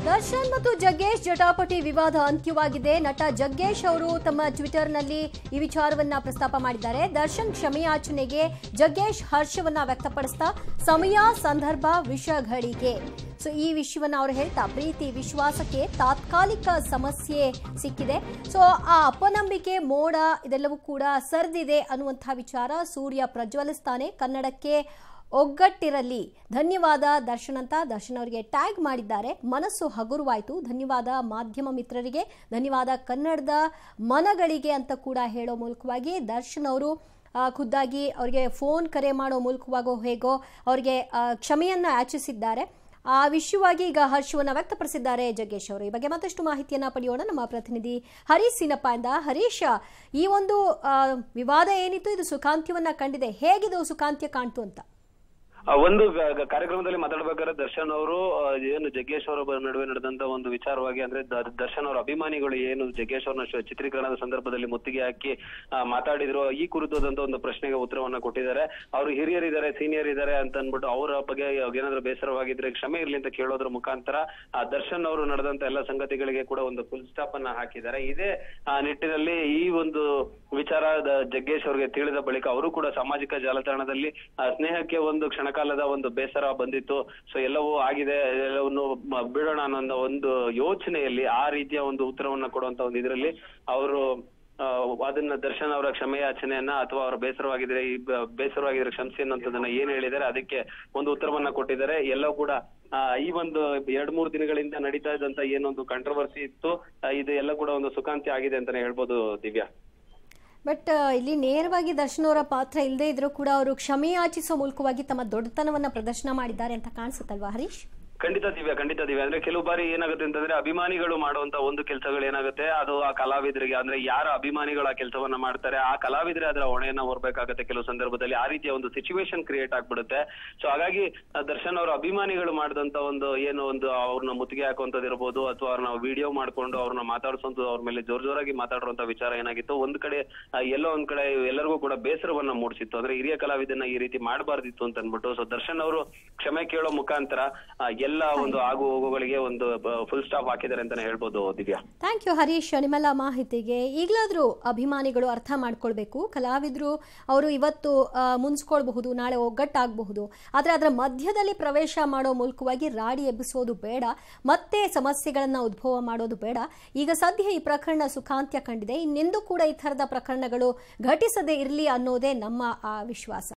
ದರ್ಶನ್ ಮತ್ತು ಜಗ್ಗೇಶ್ ಜಟಾಪಟಿ ವಿವಾದ ಅಂತ್ಯವಾಗಿದೆ ನಟ ಜಗ್ಗೇಶ್ ಅವರು ತಮ್ಮ ಟ್ವಿಟರ್ನಲ್ಲಿ ಈ ವಿಚಾರವನ್ನ ಪ್ರಸ್ತಾಪ ಮಾಡಿದ್ದಾರೆ ದರ್ಶನ್ ಕ್ಷಮೆಯಾಚನೆಗೆ ಜಗ್ಗೇಶ್ ಹರ್ಷವನ್ನ ವ್ಯಕ್ತಪಡಿಸ್ತಾ ಸಮಯ ಸಂದರ್ಭ ವಿಷಗಳಿಗೆ ಸೊ ಈ ವಿಷಯವನ್ನ ಅವರು ಹೇಳ್ತಾ ಪ್ರೀತಿ ವಿಶ್ವಾಸಕ್ಕೆ ತಾತ್ಕಾಲಿಕ ಸಮಸ್ಯೆ ಸಿಕ್ಕಿದೆ ಸೊ ಆ ಅಪನಂಬಿಕೆ ಮೋಡ ಇದೆಲ್ಲವೂ ಕೂಡ ಸರಿದಿದೆ ಅನ್ನುವಂಥ ವಿಚಾರ ಸೂರ್ಯ ಪ್ರಜ್ವಲಿಸ್ತಾನೆ ಕನ್ನಡಕ್ಕೆ ಒಗ್ಗಟ್ಟಿರಲಿ ಧನ್ಯವಾದ ದರ್ಶನ್ ಅಂತ ದರ್ಶನ್ ಅವರಿಗೆ ಟ್ಯಾಗ್ ಮಾಡಿದ್ದಾರೆ ಮನಸ್ಸು ಹಗುರವಾಯಿತು ಧನ್ಯವಾದ ಮಾಧ್ಯಮ ಮಿತ್ರರಿಗೆ ಧನ್ಯವಾದ ಕನ್ನಡದ ಮನಗಳಿಗೆ ಅಂತ ಕೂಡ ಹೇಳೋ ಮೂಲಕವಾಗಿ ದರ್ಶನ್ ಅವರು ಆ, ಖುದ್ದಾಗಿ ಅವರಿಗೆ ಫೋನ್ ಕರೆ ಮಾಡೋ ಮೂಲಕವಾಗೋ ಹೇಗೋ ಅವರಿಗೆ ಆ, ಕ್ಷಮೆಯನ್ನ ಯಾಚಿಸಿದ್ದಾರೆ ಆ ವಿಷಯವಾಗಿ ಈಗ ಹರ್ಷವನ್ನ ವ್ಯಕ್ತಪಡಿಸಿದ್ದಾರೆ ಜಗ್ಗೇಶ್ ಅವರು ಈ ಬಗ್ಗೆ ಮತ್ತಷ್ಟು ಮಾಹಿತಿಯನ್ನ ಪಡೆಯೋಣ ನಮ್ಮ ಪ್ರತಿನಿಧಿ ಹರೀಶ್ ಸಿನಪ್ಪ ಇಂದ ಹರೀಶ್ ಈ ಒಂದು ಆ, ವಿವಾದ ಏನಿತ್ತು ಇದು ಸುಖಾಂತ್ಯವನ್ನ ಕಂಡಿದೆ ಹೇಗಿದು ಸುಖಾಂತ್ಯ ಕಾಣ್ತು ಅಂತ ಆ, ಒಂದು ಗ- ಗ- ಕಾರ್ಯಕ್ರಮದಲ್ಲಿ ಮಾತಾಡ್ಬೇಕಾದ್ರೆ ದರ್ಶನ್ ಅವರು ಆ, ಏನು ಜಗ್ಗೇಶ್ ಅವರ ಬ- ನಡುವೆ ನಡೆದಂತ ಒಂದು ವಿಚಾರವಾಗಿ ಅಂದ್ರೆ ದ- ದರ್ಶನ್ ಅವರ ಅಭಿಮಾನಿಗಳು ಏನು ಜಗ್ಗೇಶ್ ಅವ್ರನ್ನ ಶ್- ಚಿತ್ರೀಕರಣದ ಸಂದರ್ಭದಲ್ಲಿ ಮುತ್ತಿಗೆ ಹಾಕಿ ಆ, ಮಾತಾಡಿದ್ರು ಈ ಕುರಿತಾದಂತ ಒಂದು ಪ್ರಶ್ನೆಗೆ ಉತ್ತರವನ್ನ ಕೊಟ್ಟಿದ್ದಾರೆ ಅವರು ಹಿರಿಯರಿದ್ದಾರೆ ಸೀನಿಯರ್ ಇದ್ದಾರೆ ಅಂತ ಅನ್ಬಿಟ್ಟು ಅವರ ಬಗ್ಗೆ ಏನಾದ್ರು ಬೇಸರವಾಗಿದ್ರೆ ಕ್ಷಮೆ ಇರ್ಲಿ ಅಂತ ಕೇಳೋದ್ರ ಮುಖಾಂತರ ಆ, ದರ್ಶನ್ ಅವರು ನಡೆದಂತ ಎಲ್ಲ ಸಂಗತಿಗಳಿಗೆ ಕೂಡ ಒಂದು ಫುಲ್ ಸ್ಟಾಪ್ ಅನ್ನ ಹಾಕಿದ್ದಾರೆ ಇದೇ ಆ, ನಿಟ್ಟಿನಲ್ಲಿ ಈ ಒಂದು ವಿಚಾರ ದ- ಜಗ್ಗೇಶ್ ಅವರಿಗೆ ತಿಳಿದ ಬಳಿಕ ಅವರು ಕೂಡ ಸಾಮಾಜಿಕ ಜಾಲತಾಣದಲ್ಲಿ ಆ, ಸ್ನೇಹಕ್ಕೆ ಒಂದು ಕ್ಷಣಕಾಲದ ಒಂದು ಬೇಸರ ಬಂದಿತ್ತು ಸೊ ಎಲ್ಲವೂ ಆಗಿದೆ ಎಲ್ಲವನ್ನು ಮ- ಬಿಡೋಣ ಅನ್ನೋ ಒಂದು ಯೋಚನೆಯಲ್ಲಿ ಆ ರೀತಿಯ ಒಂದು ಉತ್ತರವನ್ನ ಕೊಡುವಂತ ಒಂದು ಇದರಲ್ಲಿ ಅವರು ಆ, ಅದನ್ನ ದರ್ಶನ್ ಅವರ ಕ್ಷಮೆಯಾಚನೆಯನ್ನ ಅಥವಾ ಅವರ ಬೇಸರವಾಗಿದ್ರೆ ಈ ಬ- ಬೇಸರವಾಗಿದ್ರೆ ಕ್ಷಮಿಸಿ ಅನ್ನೋಂಥದ್ದನ್ನ ಏನ್ ಹೇಳಿದ್ದಾರೆ ಅದಕ್ಕೆ ಒಂದು ಉತ್ತರವನ್ನ ಕೊಟ್ಟಿದ್ದಾರೆ ಎಲ್ಲವೂ ಕೂಡ ಆ, ಈ ಒಂದು ಎರಡ್ ಮೂರು ದಿನಗಳಿಂದ ನಡೀತಾ ಇದ್ದಂತ ಏನೊಂದು ಕಂಟ್ರವರ್ಸಿ ಇತ್ತು ಆ, ಇದು ಎಲ್ಲ ಕೂಡ ಒಂದು ಸುಖಾಂತ್ಯ ಆಗಿದೆ ಅಂತಾನೆ ಹೇಳ್ಬೋದು ದಿವ್ಯಾ ಬಟ್ ಇಲ್ಲಿ ನೇರವಾಗಿ ದರ್ಶನ್ ಅವರ ಪಾತ್ರ ಇಲ್ಲದೆ ಇದ್ರೂ ಕೂಡ ಅವರು ಕ್ಷಮೆ ಯಾಚಿಸೋ ಮೂಲಕವಾಗಿ ತಮ್ಮ ದೊಡ್ಡತನವನ್ನ ಪ್ರದರ್ಶನ ಮಾಡಿದ್ದಾರೆ ಅಂತ ಕಾಣಿಸುತ್ತಲ್ವಾ ಹರೀಶ್ ಖಂಡಿತ ದಿವ್ಯ ಖಂಡಿತ ದಿವ್ಯ ಅಂದ್ರೆ ಕೆಲವು ಬಾರಿ ಏನಾಗುತ್ತೆ ಅಂತಂದ್ರೆ ಅಭಿಮಾನಿಗಳು ಮಾಡುವಂತ ಒಂದು ಕೆಲಸಗಳು ಏನಾಗುತ್ತೆ ಅದು ಆ ಕಲಾವಿದರಿಗೆ ಅಂದ್ರೆ ಯಾರ ಅಭಿಮಾನಿಗಳು ಆ ಕೆಲಸವನ್ನ ಮಾಡ್ತಾರೆ ಆ ಕಲಾವಿದ್ರೆ ಅದರ ಹೊಣೆಯನ್ನ ಹೊರಬೇಕಾಗತ್ತೆ ಕೆಲವು ಸಂದರ್ಭದಲ್ಲಿ ಆ ರೀತಿಯ ಒಂದು ಸಿಚುವೇಶನ್ ಕ್ರಿಯೇಟ್ ಆಗ್ಬಿಡುತ್ತೆ ಸೊ ಹಾಗಾಗಿ ಆ, ದರ್ಶನ್ ಅವರ ಅಭಿಮಾನಿಗಳು ಮಾಡಿದಂತ ಒಂದು ಏನು ಒಂದು ಅವ್ರನ್ನ ಮುತ್ತಿಗೆ ಹಾಕುವಂತದ್ದು ಇರ್ಬೋದು ಅಥವಾ ಅವ್ರನ್ನ ವಿಡಿಯೋ ಮಾಡ್ಕೊಂಡು ಅವ್ರನ್ನ ಮಾತಾಡ್ಸೋದು ಅವ್ರ ಮೇಲೆ ಜೋರ್ ಜೋರಾಗಿ ಮಾತಾಡುವಂತ ವಿಚಾರ ಏನಾಗಿತ್ತು ಒಂದ್ ಕಡೆ ಆ, ಎಲ್ಲೋ ಒಂದ್ ಕಡೆ ಎಲ್ಲರಿಗೂ ಕೂಡ ಬೇಸರವನ್ನ ಮೂಡಿಸಿತ್ತು ಅಂದ್ರೆ ಹಿರಿಯ ಕಲಾವಿದನ್ನ ಈ ರೀತಿ ಮಾಡಬಾರ್ದಿತ್ತು ಅಂತ ಅನ್ಬಿಟ್ಟು ಸೊ ದರ್ಶನ್ ಅವರು ಕ್ಷಮೆ ಕೇಳೋ ಮುಖಾಂತರ ಆ, ಎಲ್ಲ ಒಂದು ಆಗು ಹೋಗುಗಳಿಗೆ ಒಂದು ಫುಲ್ ಸ್ಟಾಪ್ ಹಾಕಿದ್ದಾರೆ ಅಂತಾನೆ ಹೇಳ್ಬೋದು ದಿವ್ಯಾ ಥ್ಯಾಂಕ್ ಯು ಹರೀಶ್ ನಿಮ್ಮೆಲ್ಲ ಮಾಹಿತಿಗೆ ಈಗಲಾದರೂ ಅಭಿಮಾನಿಗಳು ಅರ್ಥ ಮಾಡ್ಕೊಳ್ಬೇಕು ಕಲಾವಿದರು ಅವರು ಇವತ್ತು ಆ, ಮುನ್ಸ್ಕೊಳ್ಬಹುದು ನಾಳೆ ಒಗ್ಗಟ್ಟಾಗಬಹುದು ಆದರೆ ಅದರ ಮಧ್ಯದಲ್ಲಿ ಪ್ರವೇಶ ಮಾಡೋ ಮೂಲಕವಾಗಿ ರಾಡಿ ಎಬ್ಬಿಸೋದು ಬೇಡ ಮತ್ತೆ ಸಮಸ್ಯೆಗಳನ್ನು ಉದ್ಭವ ಮಾಡೋದು ಬೇಡ ಈಗ ಸದ್ಯ ಈ ಪ್ರಕರಣ ಸುಖಾಂತ್ಯ ಕಂಡಿದೆ ಇನ್ನೆಂದೂ ಕೂಡ ಈ ಥರದ ಪ್ರಕರಣಗಳು ಘಟಿಸದೇ ಇರಲಿ ಅನ್ನೋದೇ ನಮ್ಮ ಆ ವಿಶ್ವಾಸ